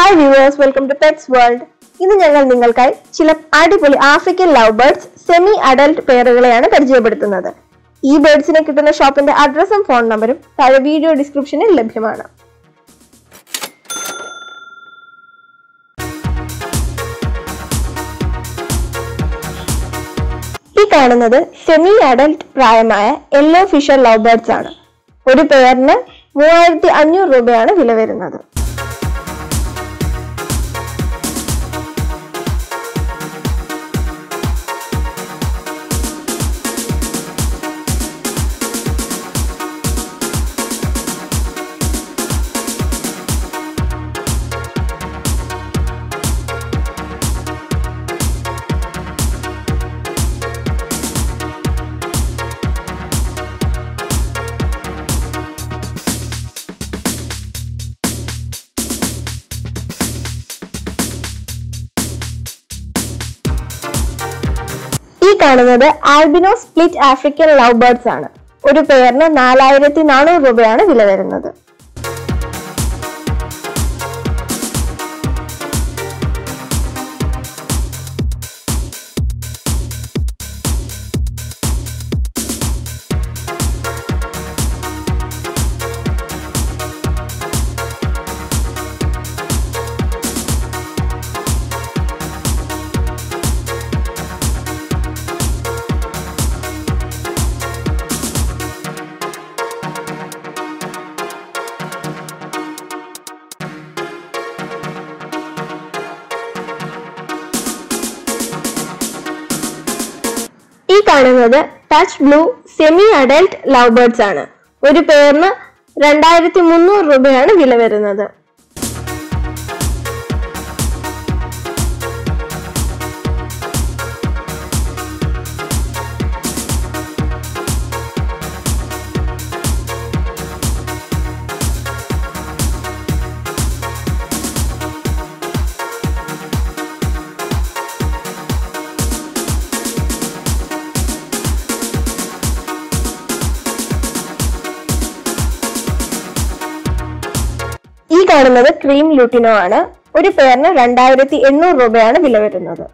hi viewers welcome to pets world ഇന്ന് ഞങ്ങൾ നിങ്ങൾക്കായി ചില അടിപൊളി African love birds semi adult പേറുകളെയാണ് പരിചയപ്പെടുത്തുന്നത് ഈ ബേർഡ്സിനെ കിട്ടുന്ന ഷോപ്പിന്റെ അഡ്രസ്സും ഫോൺ നമ്പറും താഴെ വീഡിയോ ഡിസ്ക്രിപ്ഷനിൽ ലഭ്യമാണ് ഈ കാണുന്നത് സെമി അഡൽട്ട് പ്രായമായ യെല്ലോ ഫിഷർ ലവ് ബേർഡ്സ് ആണ് ഒരു പെയറിന് മൂവായിരത്തി അഞ്ഞൂറ് രൂപയാണ് വില വരുന്നത് ഈ കാണുന്നത് albino split African love birds ആണ് ഒരു പെയറിന് നാലായിരത്തി നാനൂറ് രൂപയാണ് വില വരുന്നത് ഈ കാണുന്നത് touch blue semi adult love birds ആണ് ഒരു പെയറിന് രണ്ടായിരത്തി മുന്നൂറ് രൂപയാണ് വില വരുന്നത് ഈ കാണുന്നത് ക്രീം ലൂട്ടിനോ ആണ് ഒരു പെയറിന് രണ്ടായിരത്തി എണ്ണൂറ് രൂപയാണ് വില വരുന്നത്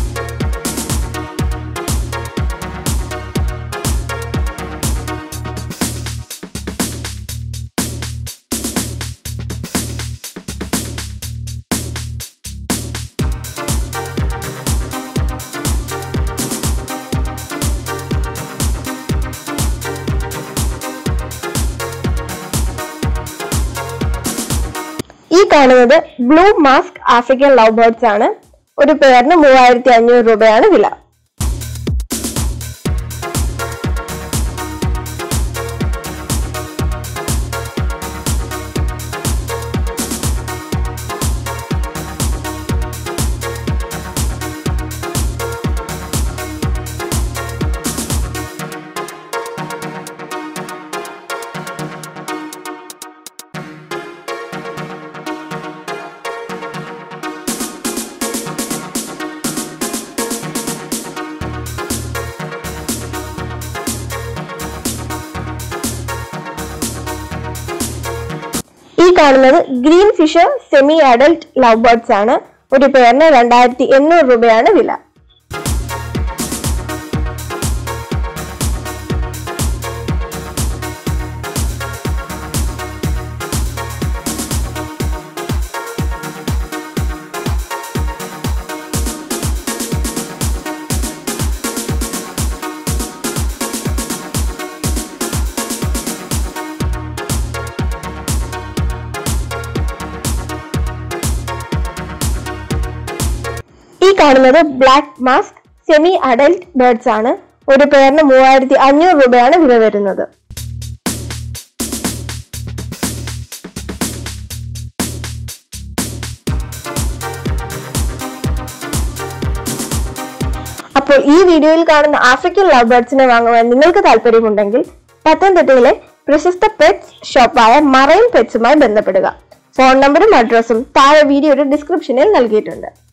ഈ കാണുന്നത് blue mask African love birds ആണ് ഒരു പെയറിന് മൂവായിരത്തി അഞ്ഞൂറ് രൂപയാണ് വില ഈ കാണുന്നത് green fisher semi adult love birds ആണ് ഒരു പെയറിന് രണ്ടായിരത്തി എണ്ണൂറ് രൂപയാണ് വില ഈ കാണുന്നത് black mask semi adult birds ആണ് ഒരു പെയറിന് മൂവായിരത്തി അഞ്ഞൂറ് രൂപയാണ് വില വരുന്നത് അപ്പോൾ ഈ വീഡിയോയിൽ കാണുന്ന ആഫ്രിക്കൻ ലവ് ബേർഡ്സിനെ വാങ്ങുവാൻ നിങ്ങൾക്ക് താല്പര്യമുണ്ടെങ്കിൽ പത്തനംതിട്ടയിലെ പ്രശസ്ത പെറ്റ്സ് ഷോപ്പായ മറൈൻ പെറ്റ്സുമായി ബന്ധപ്പെടുക ഫോൺ നമ്പറും അഡ്രസ്സും താഴെ വീഡിയോയുടെ ഡിസ്ക്രിപ്ഷനിൽ നൽകിയിട്ടുണ്ട്